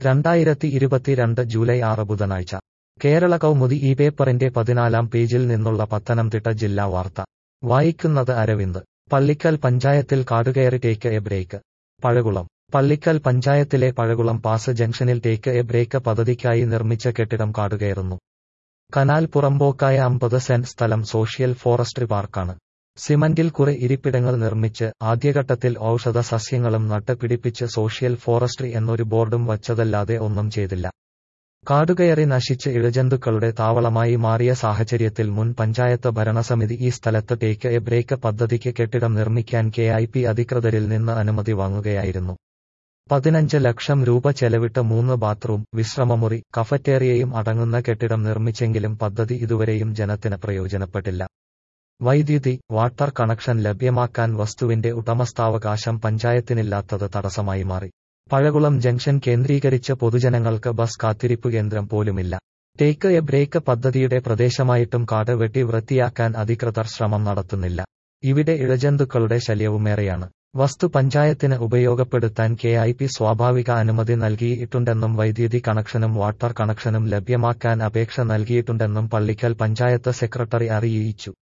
രണ്ടായിരത്തി ഇരുപത്തിരണ്ട് ജൂലൈ ആറ് ബുധനാഴ്ച കേരള കൗമുദി ഈ പേപ്പറിന്റെ പതിനാലാം പേജിൽ നിന്നുള്ള പത്തനംതിട്ട ജില്ലാ വാർത്ത വായിക്കുന്നത് അരവിന്ദ് പള്ളിക്കൽ പഞ്ചായത്തിൽ കാടുകയറി take a break Pazhakulam Pallikkal പഞ്ചായത്തിലെ പഴകുളം പാസ് ജംഗ്ഷനിൽ ടേക്ക് എ ബ്രേക്ക് പദ്ധതിക്കായി നിർമ്മിച്ച കെട്ടിടം കാടുകയറുന്നു കനാൽ പുറമ്പോക്കായ അമ്പത് സെന്റ് സ്ഥലം സോഷ്യൽ ഫോറസ്ട്രി പാർക്കാണ് സിമന്റിൽ കുറെ ഇരിപ്പിടങ്ങൾ നിർമ്മിച്ച് ആദ്യഘട്ടത്തിൽ ഔഷധ സസ്യങ്ങളും നട്ട് പിടിപ്പിച്ച് സോഷ്യൽ ഫോറസ്ട്രി എന്നൊരു ബോർഡും വച്ചതല്ലാതെ ഒന്നും ചെയ്തില്ല കാടുകയറി നശിച്ച് ഇഴജന്തുക്കളുടെ താവളമായി മാറിയ സാഹചര്യത്തിൽ മുൻ പഞ്ചായത്ത് ഭരണസമിതി ഈ സ്ഥലത്ത് ടേക്ക് എ ബ്രേക്ക് പദ്ധതിക്ക് കെട്ടിടം നിർമ്മിക്കാൻ കെ ഐ പി അധികൃതരിൽ നിന്ന് അനുമതി വാങ്ങുകയായിരുന്നു പതിനഞ്ച് ലക്ഷം രൂപ ചെലവിട്ട് മൂന്ന് ബാത്റൂം വിശ്രമമുറി കഫറ്റേറിയയും അടങ്ങുന്ന കെട്ടിടം നിർമ്മിച്ചെങ്കിലും പദ്ധതി ഇതുവരെയും ജനത്തിന് പ്രയോജനപ്പെട്ടില്ല വൈദ്യുതി വാട്ടർ കണക്ഷൻ ലഭ്യമാക്കാൻ വസ്തുവിന്റെ ഉടമസ്ഥാവകാശം പഞ്ചായത്തിനില്ലാത്തത് തടസ്സമായി മാറി പഴകുളം ജംഗ്ഷൻ കേന്ദ്രീകരിച്ച് പൊതുജനങ്ങൾക്ക് ബസ് കാത്തിരിപ്പ് കേന്ദ്രം പോലുമില്ല ടേക്ക് എ ബ്രേക്ക് പദ്ധതിയുടെ പ്രദേശമായിട്ടും കാട് വെട്ടി വൃത്തിയാക്കാൻ അധികൃതർ ശ്രമം നടത്തുന്നില്ല ഇവിടെ ഇഴജന്തുക്കളുടെ ശല്യവുമേറെയാണ് വസ്തു പഞ്ചായത്തിന് ഉപയോഗപ്പെടുത്താൻ കെ ഐ പി സ്വാഭാവിക അനുമതി നൽകിയിട്ടുണ്ടെന്നും വൈദ്യുതി കണക്ഷനും വാട്ടർ കണക്ഷനും ലഭ്യമാക്കാൻ അപേക്ഷ നൽകിയിട്ടുണ്ടെന്നും പള്ളിക്കൽ പഞ്ചായത്ത് സെക്രട്ടറി അറിയിച്ചു